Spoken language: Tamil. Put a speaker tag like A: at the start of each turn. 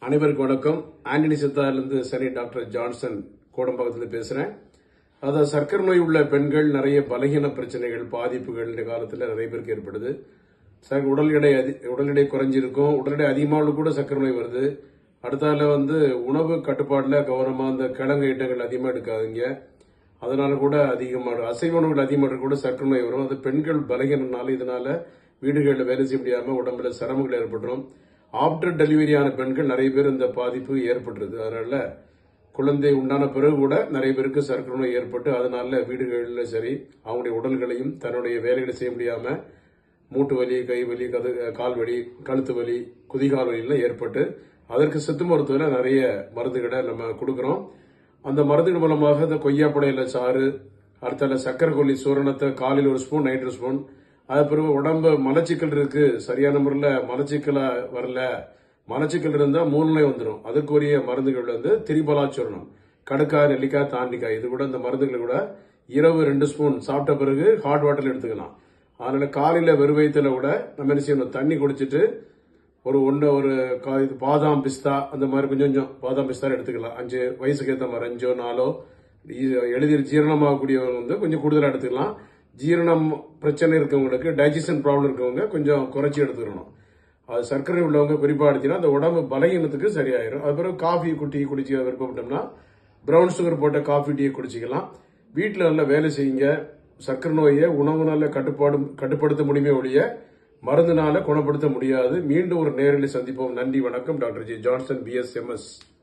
A: அனைவருக்கும் வணக்கம் ஆண்டனி சித்தாரிலிருந்து சனி டாக்டர் ஜான்சன் கோடம்பாக்கத்தில் பேசுறேன் அதாவது சர்க்கரை நோய் உள்ள பெண்கள் நிறைய பலகீன பிரச்சனைகள் பாதிப்புகள் இந்த காலத்தில் நிறைய பேருக்கு ஏற்படுது ச- உடல் எடை அதி- உடல் எடை குறைஞ்சிருக்கும் உடல் எடை அதிகமாக கூட சர்க்கரை நோய் வருது அடுத்தால வந்து உணவு கட்டுப்பாடுல கவனமா அந்த கிழங்கு ஐட்டங்கள் அதிகமா எடுக்காதீங்க அதனால கூட அதிகமாக அசைவ உணவுகள் அதிகமாக கூட சர்க்கரை நோய் வரும் அது பெண்கள் பலகீனனால இதனால வீடுகளில் வேலை செய்ய முடியாம உடம்புல சிரமங்கள் ஏற்பட்டுரும் ஆஃப்டர் டெலிவரியான பெண்கள் நிறைய பேர் இந்த பாதிப்பு ஏற்பட்டுருது அதனால குழந்தை உண்டான பிறகு கூட நிறைய பேருக்கு சர்க்கரை நோய் ஏற்பட்டு அதனால வீடுகளில் சரி அவங்களுடைய உடல்களையும் தன்னுடைய வேலைகளை செய்ய முடியாம மூட்டு வலி கை வலி கது கால் வலி கழுத்து வலி குதிகால் வலிலாம் ஏற்பட்டு அதற்கு சித்து மருத்துவத்தில் நிறைய மருந்துகளை நம்ம கொடுக்குறோம் அந்த மருந்துகள் மூலமாக இந்த கொய்யாப்படையில சாறு அடுத்தால சக்கரை கொல்லி சூரணத்தை காலையில் ஒரு ஸ்பூன் நைட் ஒரு ஸ்பூன் அது பிறகு உடம்பு மலச்சிக்கல் இருக்கு சரியான முறையில் மலச்சிக்கலா வரல மலச்சிக்கல் இருந்தா மூணு நோய் வந்துடும் அதுக்குரிய மருந்துகள் வந்து திரிபலாச்சூரணம் கடுக்காய் நெல்லிக்காய் தாண்டிக்காய் இது கூட இந்த மருந்துகளை கூட இரவு ரெண்டு ஸ்பூன் சாப்பிட்ட பிறகு ஹாட் வாட்டர்ல எடுத்துக்கலாம் அதனால காலையில வெறும் வயித்துல கூட நம்ம என்ன செய்யணும் தண்ணி குடிச்சிட்டு ஒரு ஒன்று ஒரு கா- இது பாதாம் பிஸ்தா அந்த மாதிரி கொஞ்சம் கொஞ்சம் பாதாம் பிஸ்தா எடுத்துக்கலாம் அஞ்சு வயசுக்கு ஏற்ற மாதிரி அஞ்சோ நாலோ இ- எளிதில் ஜீரணமாகக்கூடியவங்க வந்து கொஞ்சம் கூடுதலாக எடுத்துக்கலாம் ஜீரணம் பிரச்சனை இருக்கவங்களுக்கு டைஜஷன் ப்ராப்ளம் இருக்கவங்க கொஞ்சம் குறைச்சி எடுத்துக்கணும் அது சர்க்கரை உள்ளவங்க குறிப்பாக எடுத்தீங்கன்னா அந்த உடம்பு பலகீனத்துக்கு சரியாயிரும் அது பிறகு காஃபி குட்டி குடிச்சு விருப்பப்பட்டோம்னா பிரவுன் சுகர் போட்ட காஃபி டீ குடிச்சிக்கலாம் வீட்டில் நல்லா வேலை செய்யுங்க சர்க்கரை நோயை உணவுனால கட்டுப்பாடு கட்டுப்படுத்த முடியுமே ஒழிய மருந்துனால குணப்படுத்த முடியாது மீண்டும் ஒரு நேரில் சந்திப்போம் நன்றி வணக்கம் டாக்டர் ஜி ஜான்சன் பிஎஸ்எம்எஸ்